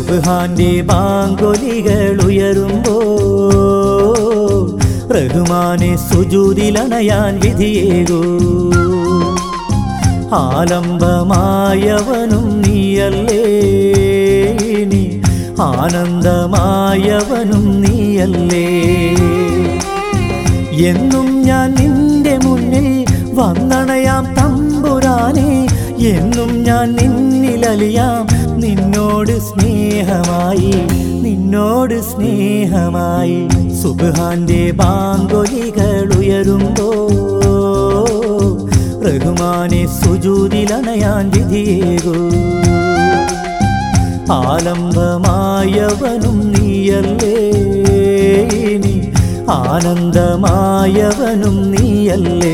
സുബ്ഹാന്റെ ബാങ്കൊലികൾ ഉയരുമ്പോ റഹ്മാനെ സുജൂതിലണയാൻ വിധിയേകൂ ആലംബമായവനും നീയല്ലേ ഇനി ആനന്ദമായവനും നീയല്ലേ എന്നും ഞാൻ നിന്റെ മുന്നിൽ വന്നണയാം തമ്പുരാനെ എന്നും ഞാൻ നിന്നിലലിയാം നിന്നോട് സ്നേഹമായി നിന്നോട് സ്നേഹമായി സുബ്ഹാന്റെ ബാങ്കൊലികൾ ഉയരുമ്പോ റഹ്മാനെ സുജൂതിലണയാൻ വിധിയേകൂ ആലംബമായവനും നീയല്ലേ ഇനി ആനന്ദമായവനും നീയല്ലേ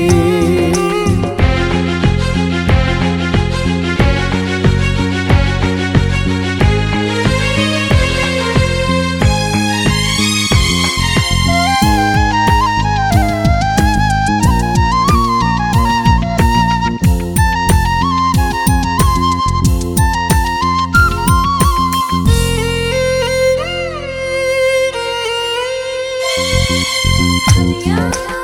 हदिया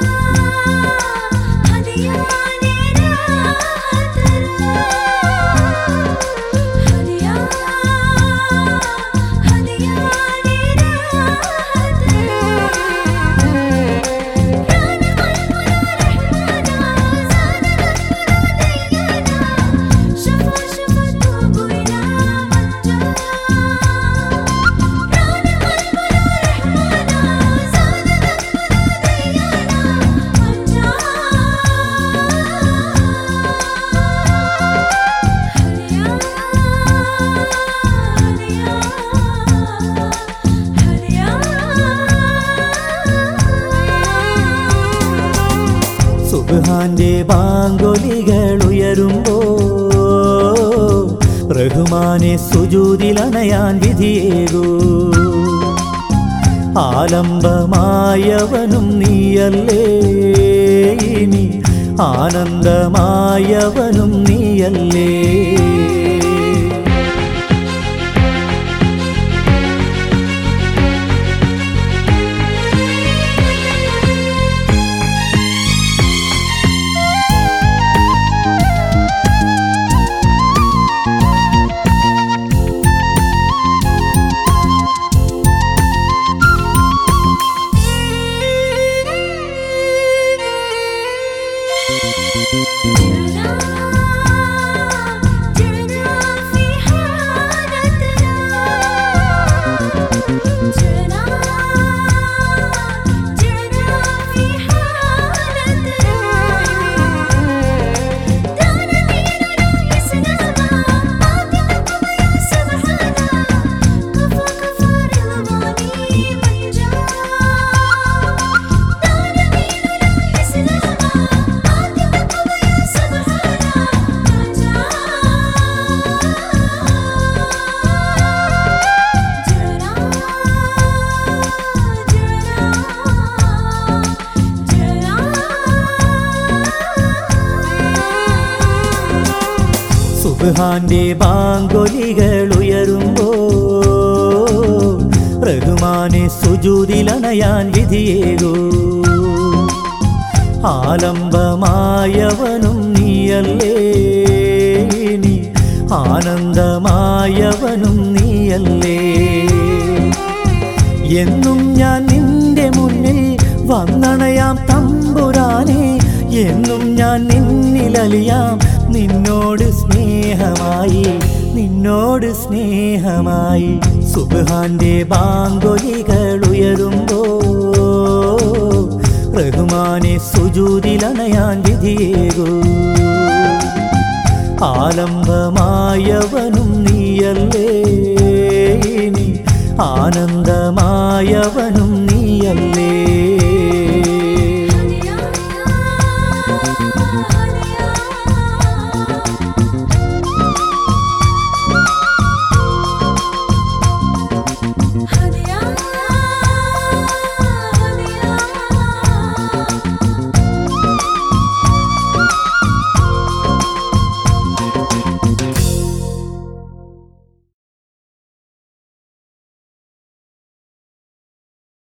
हदिया मेरा तेरा हदिया हदिया मेरा तेरा प्राण रहमाना ज़ादा दीना शफा शफा तू बुला मंजा प्राण रहमाना ज़ादा സുബ്ഹാന്റെ ബാങ്കൊലികൾ ഉയരുമ്പോ റഹ്മാനെ സുജൂതിലണയാൻ വിധിയേകൂ ആലംബമായവനും നീയല്ലേ ഇനി ആനന്ദമായവനും നീയല്ലേ جرنا جرنا في حالتنا جرنا جرنا في حالتنا دانا ديننا إسلاما عاقبكم يا سبحانا كفى كفى رضواني من جاء دانا ديننا إسلاما عاقبكم يا سبحانا من جاء جرنا جرنا സുബ്ഹാന്റെ ബാങ്കൊലികൾ ഉയരുമ്പോ റഹ്മാനെ സുജൂതിലണയാൻ വിധിയേകൂ ആലംബമായവനും നീയല്ലേ ഇനി ആനന്ദമായവനും നീയല്ലേ എന്നും ഞാൻ നിന്റെ മുന്നിൽ വന്നണയാം തമ്പുരാനെ എന്നും ഞാൻ നിന്നിലലിയാം നിന്നോട് സ്നേഹമായി നിന്നോട് സ്നേഹമായി സുബ്ഹാന്റെ ബാങ്കൊലികൾ ഉയരുമ്പോ റഹ്മാനെ സുജൂതിലണയാൻ വിധിയേകൂ ആലംബമായവനും നീയല്ലേ ഇനി ആനന്ദമായവനും നീയല്ലേ